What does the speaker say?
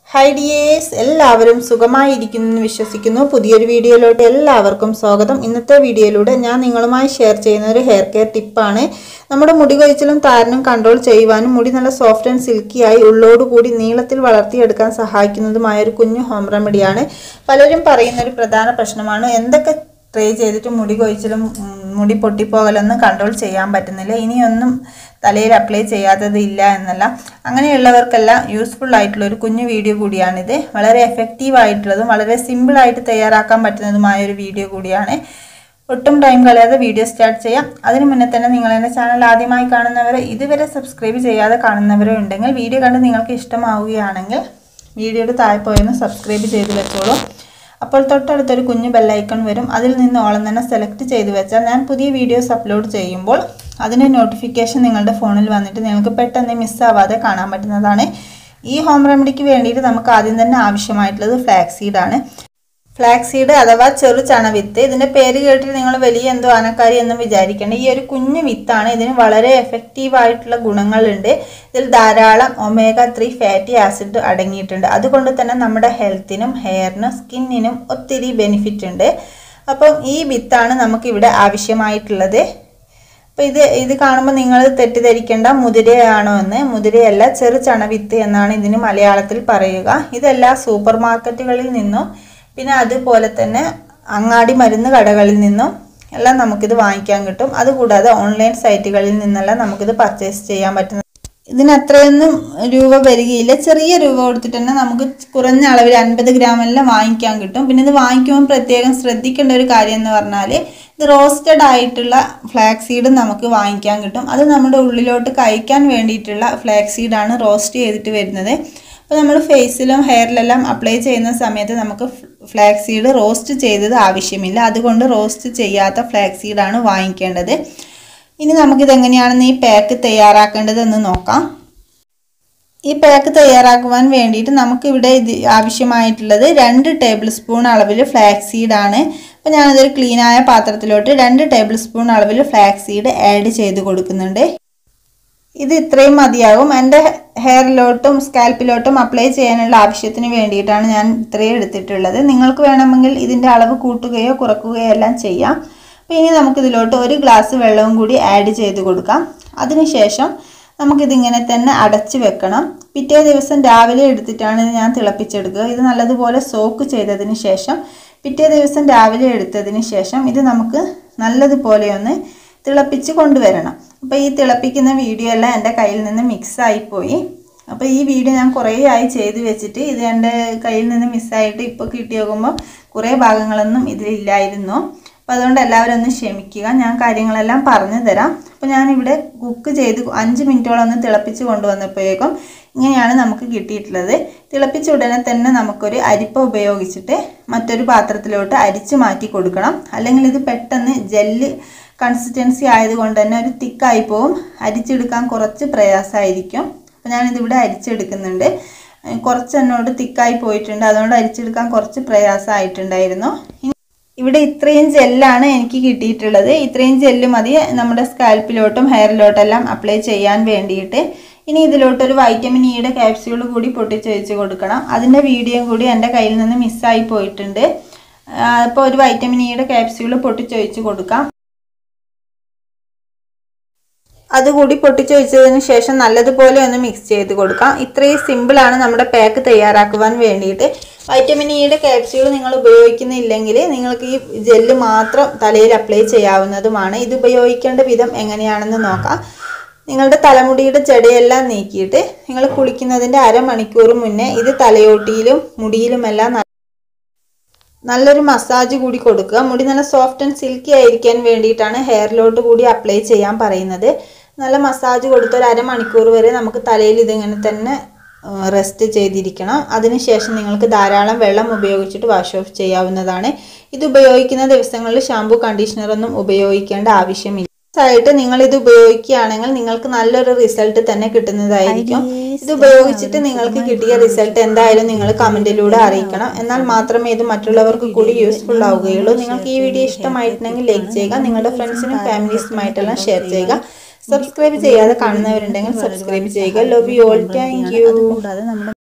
hi dears എല്ലാവരും സുഖമായിരിക്കുന്നു എന്ന് വിശ്വസിക്കുന്നു പുതിയൊരു വീഡിയോയിലോട്ട് എല്ലാവർക്കും സ്വാഗതം ഇന്നത്തെ വീഡിയോയിലൂടെ ഞാൻ നിങ്ങളുമായി ഷെയർ ചെയ്യുന്ന ഒരു ഹെയർ കെയർ ടിപ്പാണ് നമ്മുടെ മുടി കൊഴിച്ചിലും താരനും കൺട്രോൾ ചെയ്യുവാനും മുടി നല്ല സോഫ്റ്റ് ആൻഡ് സിൽക്കി ആയി ഉള്ളോടുകൂടി നീളത്തിൽ വളർത്തിയെടുക്കാൻ സഹായിക്കുന്നതുമായ ഒരു കുഞ്ഞു ഹോം റെമഡിയാണ് പലരും പറയുന്ന ഒരു പ്രധാന പ്രശ്നമാണ് എന്തൊക്കെ ട്രൈ ചെയ്തിട്ട് മുടി കൊഴിച്ചിലും ഉം, മുടി പൊട്ടിപ്പോകലൊന്നും കൺട്രോൾ ചെയ്യാൻ പറ്റുന്നില്ല ഇനിയൊന്നും തലയിൽ അപ്ലൈ ചെയ്യാത്തത് ഇല്ല എന്നല്ല അങ്ങനെയുള്ളവർക്കെല്ലാം യൂസ്ഫുൾ ആയിട്ടുള്ള ഒരു കുഞ്ഞു വീഡിയോ കൂടിയാണിത് വളരെ എഫക്റ്റീവ് ആയിട്ടുള്ളതും വളരെ സിമ്പിളായിട്ട് തയ്യാറാക്കാൻ പറ്റുന്നതുമായ ഒരു വീഡിയോ കൂടിയാണ് ഒട്ടും ടൈം കളയാതെ വീഡിയോ സ്റ്റാർട്ട് ചെയ്യാം അതിനു മുന്നേ തന്നെ നിങ്ങൾ എൻ്റെ ചാനൽ ആദ്യമായി കാണുന്നവർ ഇതുവരെ സബ്സ്ക്രൈബ് ചെയ്യാതെ കാണുന്നവരോ ഉണ്ടെങ്കിൽ വീഡിയോ കണ്ട് നിങ്ങൾക്ക് ഇഷ്ടമാവുകയാണെങ്കിൽ വീഡിയോയുടെ താഴെ പോയൊന്ന് സബ്സ്ക്രൈബ് ചെയ്ത് വെച്ചോളൂ അപ്പോൾ തൊട്ടടുത്തൊരു കുഞ്ഞു ബെല്ലൈക്കൺ വരും അതിൽ നിന്ന് ഓളം തന്നെ സെലക്ട് ചെയ്ത് വെച്ചാൽ ഞാൻ പുതിയ വീഡിയോസ് അപ്ലോഡ് ചെയ്യുമ്പോൾ അതിൻ്റെ നോട്ടിഫിക്കേഷൻ നിങ്ങളുടെ ഫോണിൽ വന്നിട്ട് നിങ്ങൾക്ക് പെട്ടെന്ന് മിസ്സാവാതെ കാണാൻ പറ്റുന്നതാണ് ഈ ഹോം റെമഡിക്ക് വേണ്ടിയിട്ട് നമുക്ക് ആദ്യം തന്നെ ആവശ്യമായിട്ടുള്ളത് ഫ്ലാക്സ് സീഡാണ് ഫ്ലാക്സ് സീഡ് അഥവാ ചെറു ചണവിത്ത് ഇതിന്റെ പേര് കേട്ടിട്ട് നിങ്ങൾ വലിയ എന്തോ ആനക്കാരി എന്നും വിചാരിക്കേണ്ട ഈ ഒരു കുഞ്ഞു വിത്താണ് ഇതിന് വളരെ എഫക്റ്റീവ് ആയിട്ടുള്ള ഗുണങ്ങളുണ്ട് ഇതിൽ ധാരാളം ഒമേഗ ത്രീ ഫാറ്റി ആസിഡ് അടങ്ങിയിട്ടുണ്ട് അതുകൊണ്ട് തന്നെ നമ്മുടെ ഹെൽത്തിനും ഹെയറിനും സ്കിന്നിനും ഒത്തിരി ബെനിഫിറ്റ് ഉണ്ട് അപ്പം ഈ വിത്താണ് നമുക്കിവിടെ ആവശ്യമായിട്ടുള്ളത് അപ്പോൾ ഇത് ഇത് കാണുമ്പോൾ നിങ്ങൾ തെറ്റിദ്ധരിക്കേണ്ട മുതിരയാണോ എന്ന് മുതിരയല്ല ചെറു ചണവിത്ത് എന്നാണ് ഇതിന് മലയാളത്തിൽ പറയുക ഇതെല്ലാ സൂപ്പർ മാർക്കറ്റുകളിൽ നിന്നും പിന്നെ അതുപോലെ തന്നെ അങ്ങാടി മരുന്ന് കടകളിൽ നിന്നും എല്ലാം നമുക്കിത് വാങ്ങിക്കാൻ കിട്ടും അതുകൂടാതെ ഓൺലൈൻ സൈറ്റുകളിൽ നിന്നെല്ലാം നമുക്കിത് പർച്ചേസ് ചെയ്യാൻ പറ്റുന്ന ഇതിന് അത്രയൊന്നും രൂപ വരികയില്ല ചെറിയ രൂപ കൊടുത്തിട്ട് തന്നെ നമുക്ക് കുറഞ്ഞ അളവിൽ അൻപത് ഗ്രാം എല്ലാം വാങ്ങിക്കാൻ കിട്ടും പിന്നെ ഇത് വാങ്ങിക്കുമ്പോൾ പ്രത്യേകം ശ്രദ്ധിക്കേണ്ട ഒരു കാര്യം എന്ന് പറഞ്ഞാൽ ഇത് റോസ്റ്റഡ് ആയിട്ടുള്ള ഫ്ലാക്സ് സീഡ് നമുക്ക് വാങ്ങിക്കാൻ കിട്ടും അത് നമ്മുടെ ഉള്ളിലോട്ട് കഴിക്കാൻ വേണ്ടിയിട്ടുള്ള ഫ്ലാക്സ് സീഡാണ് റോസ്റ്റ് ചെയ്തിട്ട് വരുന്നത് അപ്പോൾ നമ്മൾ ഫേസിലും ഹെയറിലെല്ലാം അപ്ലൈ ചെയ്യുന്ന സമയത്ത് നമുക്ക് ഫ്ലാക്സ് സീഡ് റോസ്റ്റ് ചെയ്തത് ആവശ്യമില്ല അതുകൊണ്ട് റോസ്റ്റ് ചെയ്യാത്ത ഫ്ലാക്സ് സീഡാണ് വാങ്ങിക്കേണ്ടത് ഇനി നമുക്കിത് എങ്ങനെയാണെന്ന് ഈ പാക്ക് തയ്യാറാക്കേണ്ടതെന്ന് നോക്കാം ഈ പാക്ക് തയ്യാറാക്കുവാൻ വേണ്ടിയിട്ട് നമുക്കിവിടെ ഇത് ആവശ്യമായിട്ടുള്ളത് രണ്ട് ടേബിൾ സ്പൂൺ അളവിൽ ഫ്ലാക്സ് സീഡാണ് അപ്പോൾ ഞാനിതൊരു ക്ലീനായ പാത്രത്തിലോട്ട് രണ്ട് ടേബിൾ സ്പൂൺ അളവിൽ ഫ്ലാക്സ് സീഡ് ആഡ് ചെയ്ത് കൊടുക്കുന്നുണ്ട് ഇത് ഇത്രയും മതിയാകും എൻ്റെ ഹെയറിലോട്ടും സ്കാൽപ്പിലോട്ടും അപ്ലൈ ചെയ്യാനുള്ള ആവശ്യത്തിന് വേണ്ടിയിട്ടാണ് ഞാൻ ഇത്രയും എടുത്തിട്ടുള്ളത് നിങ്ങൾക്ക് വേണമെങ്കിൽ ഇതിൻ്റെ അളവ് കൂട്ടുകയോ കുറക്കുകയോ എല്ലാം ചെയ്യാം അപ്പോൾ ഇനി നമുക്കിതിലോട്ട് ഒരു ഗ്ലാസ് വെള്ളവും കൂടി ആഡ് ചെയ്ത് കൊടുക്കാം അതിനുശേഷം നമുക്കിതിങ്ങനെ തന്നെ അടച്ച് വെക്കണം പിറ്റേ ദിവസം രാവിലെ എടുത്തിട്ടാണ് ഇത് ഞാൻ തിളപ്പിച്ചെടുക്കുക ഇത് നല്ലതുപോലെ സോക്ക് ചെയ്തതിന് ശേഷം പിറ്റേ ദിവസം രാവിലെ എടുത്തതിന് ശേഷം ഇത് നമുക്ക് നല്ലതുപോലെ ഒന്ന് തിളപ്പിച്ച് കൊണ്ടുവരണം അപ്പോൾ ഈ തിളപ്പിക്കുന്ന വീഡിയോ എല്ലാം എൻ്റെ കയ്യിൽ നിന്ന് മിക്സായിപ്പോയി അപ്പോൾ ഈ വീഡിയോ ഞാൻ കുറേ ആയി ചെയ്ത് വെച്ചിട്ട് ഇത് എൻ്റെ കയ്യിൽ നിന്ന് മിസ്സായിട്ട് ഇപ്പോൾ കിട്ടി നോക്കുമ്പോൾ കുറേ ഭാഗങ്ങളൊന്നും ഇതിലില്ലായിരുന്നു അപ്പോൾ അതുകൊണ്ട് എല്ലാവരും ഒന്ന് ക്ഷമിക്കുക ഞാൻ കാര്യങ്ങളെല്ലാം പറഞ്ഞു തരാം അപ്പോൾ ഞാനിവിടെ കുക്ക് ചെയ്ത് അഞ്ച് മിനിറ്റോളം ഒന്ന് തിളപ്പിച്ച് കൊണ്ടുവന്നപ്പോഴേക്കും ഇങ്ങനെയാണ് നമുക്ക് കിട്ടിയിട്ടുള്ളത് തിളപ്പിച്ച ഉടനെ തന്നെ നമുക്കൊരു അരിപ്പ ഉപയോഗിച്ചിട്ട് മറ്റൊരു പാത്രത്തിലോട്ട് അരിച്ച് മാറ്റി കൊടുക്കണം അല്ലെങ്കിൽ ഇത് പെട്ടെന്ന് ജെല്ല് കൺസിസ്റ്റൻസി ആയതുകൊണ്ട് തന്നെ ഒരു തിക്കായി പോവും അരിച്ചെടുക്കാൻ കുറച്ച് പ്രയാസമായിരിക്കും അപ്പോൾ ഞാനിതിവിടെ അരിച്ചെടുക്കുന്നുണ്ട് കുറച്ച് എന്നോട് തിക്കായി പോയിട്ടുണ്ട് അതുകൊണ്ട് അരിച്ചെടുക്കാൻ കുറച്ച് പ്രയാസമായിട്ടുണ്ടായിരുന്നു ഇവിടെ ഇത്രയും ജെല്ലാണ് എനിക്ക് കിട്ടിയിട്ടുള്ളത് ഇത്രയും ജെല്ല് മതി നമ്മുടെ സ്കാൽപ്പിലോട്ടും ഹെയറിലോട്ടെല്ലാം അപ്ലൈ ചെയ്യാൻ വേണ്ടിയിട്ട് ഇനി ഇതിലോട്ടൊരു വൈറ്റമിൻ ഇയുടെ ക്യാപ്സ്യൂൾ കൂടി പൊട്ടിച്ച് വെച്ച് കൊടുക്കണം അതിൻ്റെ വീഡിയോ കൂടി എൻ്റെ കയ്യിൽ നിന്ന് മിസ്സായി പോയിട്ടുണ്ട് അപ്പോൾ ഒരു വൈറ്റമിൻ ഇയുടെ ക്യാപ്സ്യൂൾ പൊട്ടിച്ചൊഴിച്ച് കൊടുക്കാം അതുകൂടി പൊട്ടിച്ചൊഴിച്ചതിന് ശേഷം നല്ലതുപോലെ ഒന്ന് മിക്സ് ചെയ്ത് കൊടുക്കാം ഇത്രയും സിമ്പിളാണ് നമ്മുടെ പാക്ക് തയ്യാറാക്കുവാൻ വേണ്ടിയിട്ട് വൈറ്റമിൻ ഇയുടെ ക്യാപ്സ്യൂൾ നിങ്ങൾ ഉപയോഗിക്കുന്നില്ലെങ്കിൽ നിങ്ങൾക്ക് ഈ ജെല്ല് മാത്രം തലയിൽ അപ്ലൈ ചെയ്യാവുന്നതുമാണ് ഇത് ഉപയോഗിക്കേണ്ട വിധം എങ്ങനെയാണെന്ന് നോക്കാം നിങ്ങളുടെ തലമുടിയുടെ ജടയെല്ലാം നീക്കിയിട്ട് നിങ്ങൾ കുളിക്കുന്നതിൻ്റെ അരമണിക്കൂർ മുന്നേ ഇത് തലയോട്ടിയിലും മുടിയിലുമെല്ലാം നല്ലൊരു മസാജ് കൂടി കൊടുക്കുക മുടി നല്ല സോഫ്റ്റ് ആൻഡ് സിൽക്കി ആയിരിക്കാൻ വേണ്ടിയിട്ടാണ് ഹെയറിലോട്ട് കൂടി അപ്ലൈ ചെയ്യാൻ പറയുന്നത് നല്ല മസാജ് കൊടുത്ത ഒരു അരമണിക്കൂർ വരെ നമുക്ക് തലയിൽ ഇതിങ്ങനെ തന്നെ റെസ്റ്റ് ചെയ്തിരിക്കണം അതിനുശേഷം നിങ്ങൾക്ക് ധാരാളം വെള്ളം ഉപയോഗിച്ചിട്ട് വാഷ് ഓഫ് ചെയ്യാവുന്നതാണ് ഇത് ഉപയോഗിക്കുന്ന ദിവസങ്ങളിൽ ഷാമ്പു കണ്ടീഷണറൊന്നും ഉപയോഗിക്കേണ്ട ആവശ്യമില്ല ആയിട്ട് നിങ്ങൾ ഇത് ഉപയോഗിക്കുകയാണെങ്കിൽ നിങ്ങൾക്ക് നല്ലൊരു റിസൾട്ട് തന്നെ കിട്ടുന്നതായിരിക്കും ഇത് ഉപയോഗിച്ചിട്ട് നിങ്ങൾക്ക് കിട്ടിയ റിസൾട്ട് എന്തായാലും നിങ്ങൾ കമന്റിലൂടെ അറിയിക്കണം എന്നാൽ മാത്രമേ ഇത് മറ്റുള്ളവർക്ക് കൂടി യൂസ്ഫുൾ ആവുകയുള്ളൂ നിങ്ങൾക്ക് ഈ വീഡിയോ ഇഷ്ടമായിട്ടുണ്ടെങ്കിൽ ലൈക്ക് ചെയ്യുക നിങ്ങളുടെ ഫ്രണ്ട്സിനും ഫാമിലീസുമായിട്ടെല്ലാം ഷെയർ ചെയ്യുക സബ്സ്ക്രൈബ് ചെയ്യാതെ കാണുന്നവരുണ്ടെങ്കിൽ സബ്സ്ക്രൈബ് ചെയ്യുക love you all thank you കൂടാതെ നമ്മുടെ